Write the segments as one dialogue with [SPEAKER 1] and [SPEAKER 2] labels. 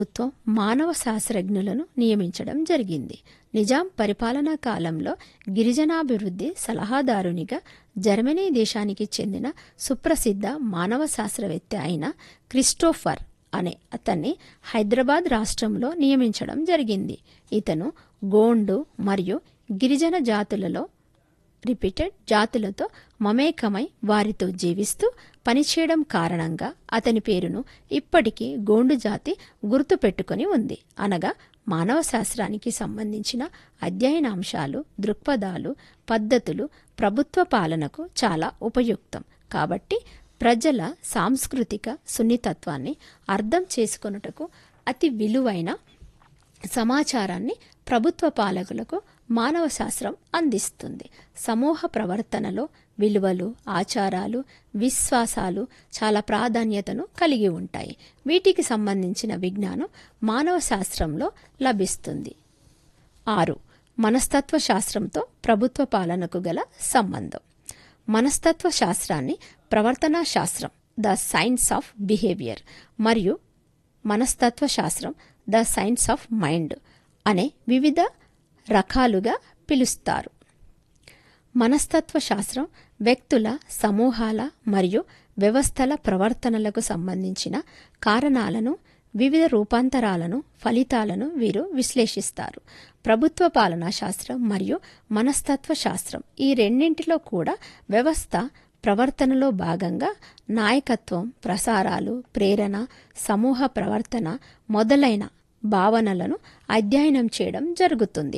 [SPEAKER 1] ప్రభుత్వం మానవ శాస్త్రజ్ఞులను నియమించడం జరిగింది నిజాం పరిపాలనా కాలంలో గిరిజనాభివృద్ధి సలహాదారునిగా జర్మనీ దేశానికి చెందిన సుప్రసిద్ధ మానవ శాస్త్రవేత్త అయిన క్రిస్టోఫర్ అనే అతన్ని హైదరాబాద్ రాష్ట్రంలో నియమించడం జరిగింది ఇతను గోండు మరియు గిరిజన జాతులలో రిపీటెడ్ జాతులతో మమేకమై వారితో జీవిస్తూ పనిచేయడం కారణంగా అతని పేరును ఇప్పటికీ గోండు జాతి గుర్తుపెట్టుకొని ఉంది అనగా మానవ శాస్త్రానికి సంబంధించిన అధ్యయనాంశాలు దృక్పథాలు పద్ధతులు ప్రభుత్వ పాలనకు చాలా ఉపయుక్తం కాబట్టి ప్రజల సాంస్కృతిక సున్నితత్వాన్ని అర్థం చేసుకొనుటకు అతి విలువైన సమాచారాన్ని ప్రభుత్వ పాలకులకు మానవ శాస్త్రం అందిస్తుంది సమూహ ప్రవర్తనలో విలువలు ఆచారాలు విశ్వాసాలు చాలా ప్రాధాన్యతను కలిగి ఉంటాయి వీటికి సంబంధించిన విజ్ఞానం మానవ శాస్త్రంలో లభిస్తుంది ఆరు మనస్తత్వ శాస్త్రంతో ప్రభుత్వ పాలనకు గల సంబంధం మనస్తత్వ శాస్త్రాన్ని ప్రవర్తనా శాస్త్రం ద సైన్స్ ఆఫ్ బిహేవియర్ మరియు మనస్తత్వ శాస్త్రం ద సైన్స్ ఆఫ్ మైండ్ అనే వివిధ రకాలుగా పిలుస్తారు మనస్తత్వ శాస్త్రం వ్యక్తుల సమూహాల మరియు వ్యవస్థల ప్రవర్తనలకు సంబంధించిన కారణాలను వివిధ రూపాంతరాలను ఫలితాలను వీరు విశ్లేషిస్తారు ప్రభుత్వ పాలనా శాస్త్రం మరియు మనస్తత్వ శాస్త్రం ఈ రెండింటిలో కూడా వ్యవస్థ ప్రవర్తనలో భాగంగా నాయకత్వం ప్రసారాలు ప్రేరణ సమూహ ప్రవర్తన మొదలైన భావనలను అధ్యయనం చేయడం జరుగుతుంది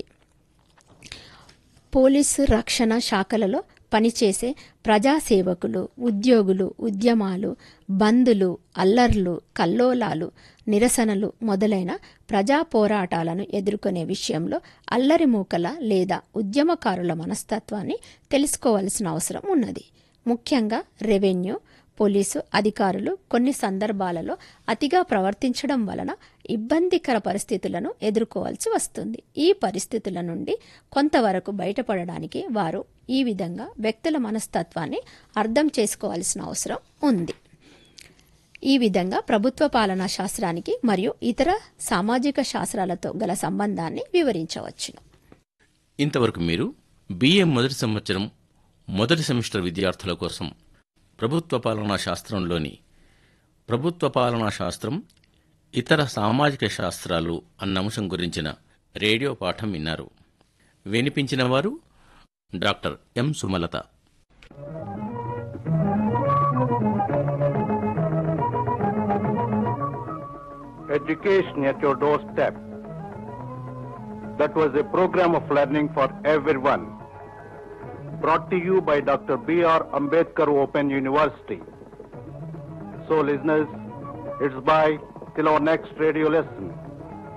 [SPEAKER 1] పోలీసు రక్షణ శాఖలలో పనిచేసే ప్రజాసేవకులు ఉద్యోగులు ఉద్యమాలు బందులు అల్లర్లు కల్లోలాలు నిరసనలు మొదలైన ప్రజా పోరాటాలను ఎదుర్కొనే విషయంలో అల్లరి మూకల లేదా ఉద్యమకారుల మనస్తత్వాన్ని తెలుసుకోవాల్సిన అవసరం ఉన్నది ముఖ్యంగా రెవెన్యూ పోలీసు అధికారులు కొన్ని సందర్భాలలో అతిగా ప్రవర్తించడం వలన ఇబ్బందికర పరిస్థితులను ఎదుర్కోవాల్సి వస్తుంది ఈ పరిస్థితుల నుండి కొంతవరకు బయటపడడానికి వారు ఈ విధంగా వ్యక్తుల మనస్తత్వాన్ని అర్థం చేసుకోవాల్సిన అవసరం ఉంది ఈ విధంగా ప్రభుత్వ పాలనా శాస్త్రానికి మరియు ఇతర సామాజిక శాస్త్రాలతో గల సంబంధాన్ని వివరించవచ్చును
[SPEAKER 2] ఇంతవరకు మీరు బిఏ మొదటి సంవత్సరం మొదటి సెమిస్టర్ విద్యార్థుల కోసం ప్రభుత్వ పాలనా శాస్త్రంలోని ప్రభుత్వ పాలనా శాస్త్రం ఇతర సామాజిక శాస్త్రాలు అన్న అంశం గురించిన రేడియో పాఠం విన్నారు వినిపించిన వారు doctor M Sumalatha
[SPEAKER 3] Education at your doorstep. That was a program of learning for everyone. Brought to you by Dr. B.R. Ambedkar Open University. So, listeners, it's bye till our next radio lesson.